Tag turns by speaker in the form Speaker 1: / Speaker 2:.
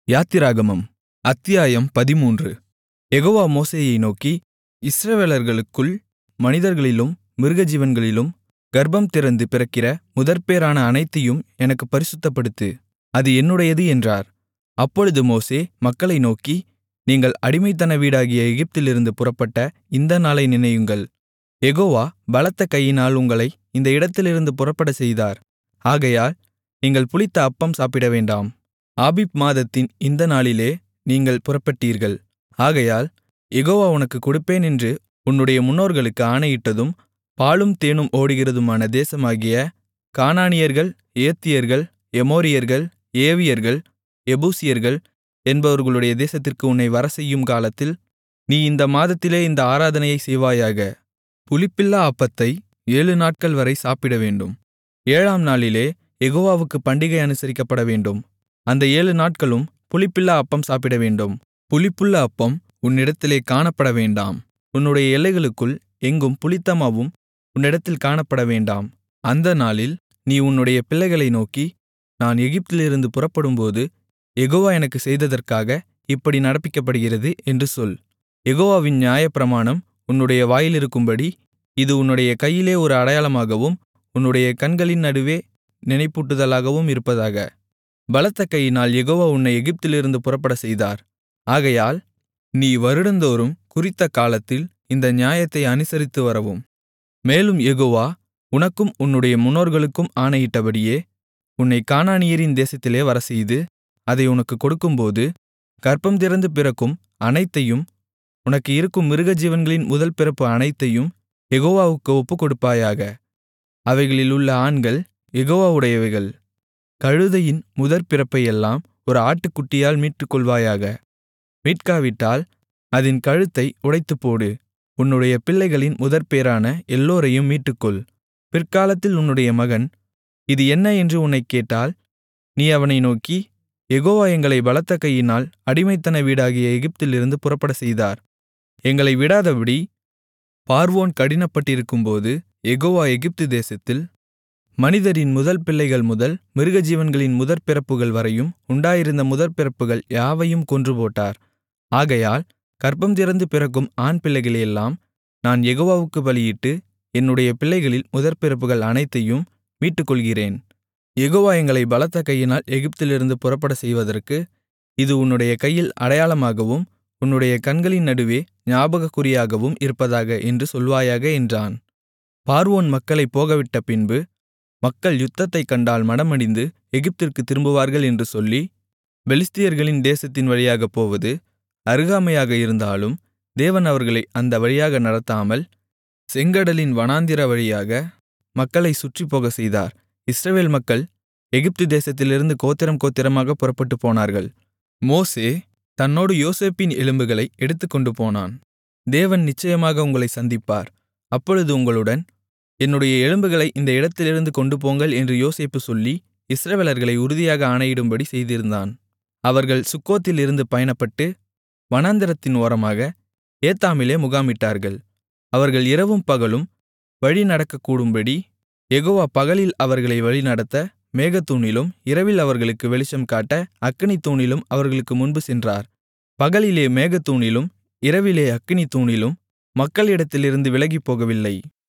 Speaker 1: யாத்திராகமம் அத்தியாயம் பதிமூன்று யெகோவா மோசேயை நோக்கி இஸ்ரவேலர்களுக்குள் மனிதர்களிலும் மிருகஜீவன்களிலும் கர்ப்பம்திறந்து பிறக்கிற முதற்பேறான அனைத்தையும் எனக்குப் பரிசுத்தப்படுத்து அது என்னுடையது என்றார் அப்பொழுது மோசே மக்களை நோக்கி நீங்கள் அடிமைத்தன வீடாகிய எகிப்திலிருந்து புறப்பட்ட இந்த நாளை நினையுங்கள் யெகோவா பலத்த கையினால் உங்களை இந்த இடத்திலிருந்து புறப்படச் செய்தார் ஆகையால் நீங்கள் புளித்த அப்பம் சாப்பிடவேண்டாம் ஆபீப் மாதத்தின் இந்த நாளிலே நீங்கள் புறப்பட்டீர்கள் ஆகையால் யெகோவா உனக்குக் கொடுப்பேன் என்று உன்னுடைய முன்னோர்களுக்கு ஆணையிட்டதும் பாலும் தேனும் ஓடுகிறதுமான தேசமாகிய கானானியர்கள் ஏத்தியர்கள் எமோரியர்கள் ஏவியர்கள் எபூசியர்கள் என்பவர்களுடைய தேசத்திற்கு உன்னை வரச்செய்யும் காலத்தில் நீ இந்த மாதத்திலே இந்த ஆராதனையைச் செய்வாயாக புளிப்பில்லா அப்பத்தை ஏழு நாட்கள்வரை சாப்பிடவேண்டும் ஏழாம் நாளிலே யெகோவாவுக்குப் பண்டிகை அனுசரிக்கப்படவேண்டும் அந்த ஏழு நாட்களும் புளிப்பில்லா அப்பம் சாப்பிடவேண்டும் புளிப்புள்ள அப்பம் உன்னிடத்திலே காணப்படவேண்டாம் உன்னுடைய எல்லைகளுக்குள் எங்கும் புளித்தமாவும் உன்னிடத்தில் காணப்படவேண்டாம் அந்த நாளில் நீ உன்னுடைய பிள்ளைகளை நோக்கி நான் எகிப்திலிருந்து புறப்படும்போது யெகோவா எனக்குச் செய்ததற்காக இப்படி நடப்பிக்கப்படுகிறது என்று சொல் யெகோவாவின் நியாயப்பிரமாணம் உன்னுடைய வாயிலிருக்கும்படி இது உன்னுடைய கையிலே ஒரு அடையாளமாகவும் உன்னுடைய கண்களின் நடுவே நினைப்பூட்டுதலாகவும் இருப்பதாக பலத்த கையினால் யெகோவா உன்னை எகிப்திலிருந்து புறப்படச் செய்தார் ஆகையால் நீ வருடந்தோறும் குறித்த காலத்தில் இந்த நியாயத்தை அனுசரித்து வரவும் மேலும் யெகோவா உனக்கும் உன்னுடைய முன்னோர்களுக்கும் ஆணையிட்டபடியே உன்னை கானானியரின் தேசத்திலே வரச்செய்து அதை உனக்குக் கொடுக்கும்போது கர்ப்பம்திறந்து பிறக்கும் அனைத்தையும் உனக்கு இருக்கும் மிருகஜீவன்களின் முதல் பிறப்பு அனைத்தையும் யெகோவாவுக்கு ஒப்புக்கொடுப்பாயாக அவைகளில் உள்ள ஆண்கள் யெகோவாவுடையவைகள் கழுதையின் முதற்பிறப்பையெல்லாம் ஒரு ஆட்டுக்குட்டியால் மீட்டுக்கொள்வாயாக மீட்காவிட்டால் அதின் கழுத்தை உடைத்துப்போடு உன்னுடைய பிள்ளைகளின் முதற்பேறான எல்லோரையும் மீட்டுக்கொள் பிற்காலத்தில் உன்னுடைய மகன் இது என்ன என்று உன்னைக் கேட்டால் நீ அவனை நோக்கி யெகோவா எங்களை பலத்த கையினால் அடிமைத்தன வீடாகிய எகிப்திலிருந்து புறப்படச் செய்தார் எங்களை விடாதபடி பார்வோன் கடினப்பட்டிருக்கும்போது யெகோவா எகிப்து தேசத்தில் மனிதரின் முதல் பிள்ளைகள் முதல் மிருகஜீவன்களின் முதற்பிறப்புகள் வரையும் உண்டாயிருந்த முதற்பிறப்புகள் யாவையும் கொன்றுபோட்டார் ஆகையால் கர்ப்பம்திறந்து பிறக்கும் ஆண் பிள்ளைகளையெல்லாம் நான் யெகோவாவுக்கு பலியிட்டு என்னுடைய பிள்ளைகளில் முதற்பிறப்புகள் அனைத்தையும் மீட்டுக்கொள்கிறேன் யெகோவா எங்களை பலத்த கையினால் எகிப்திலிருந்து புறப்படச் செய்வதற்கு இது உன்னுடைய கையில் அடையாளமாகவும் உன்னுடைய கண்களின் நடுவே ஞாபகக்குறியாகவும் இருப்பதாக என்று சொல்வாயாக என்றான் பார்வோன் மக்களைப் போகவிட்ட பின்பு மக்கள் யுத்தத்தைக் கண்டால் மனமடிந்து எகிப்திற்குத் திரும்புவார்கள் என்று சொல்லி பெலிஸ்தியர்களின் தேசத்தின் வழியாகப் போவது அருகாமையாக இருந்தாலும் தேவன் அவர்களை அந்த வழியாக நடத்தாமல் செங்கடலின் வனாந்திர வழியாக மக்களை சுற்றிப்போகச் செய்தார் இஸ்ரவேல் மக்கள் எகிப்து தேசத்திலிருந்து கோத்திரம் கோத்திரமாக புறப்பட்டுப் போனார்கள் மோசே தன்னோடு யோசேப்பின் எலும்புகளை எடுத்துக்கொண்டு போனான் தேவன் நிச்சயமாக உங்களை சந்திப்பார் அப்பொழுது உங்களுடன் என்னுடைய எலும்புகளை இந்த இடத்திலிருந்து கொண்டு போங்கள் என்று யோசேப்பு சொல்லி இஸ்ரவேலர்களை உறுதியாக ஆணையிடும்படி செய்திருந்தான் அவர்கள் சுக்கோத்திலிருந்து பயணப்பட்டு வனாந்திரத்தின் ஓரமாக ஏத்தாமிலே முகாமிட்டார்கள் அவர்கள் இரவும் பகலும் வழி நடக்கக்கூடும்படி யெகோவா பகலில் அவர்களை வழிநடத்த மேகத்தூணிலும் இரவில் அவர்களுக்கு வெளிச்சம் காட்ட அக்கினித்தூணிலும் அவர்களுக்கு முன்பு சென்றார் பகலிலே மேகத்தூணிலும் இரவிலே அக்கினித்தூணிலும் மக்களிடத்திலிருந்து விலகிப்போகவில்லை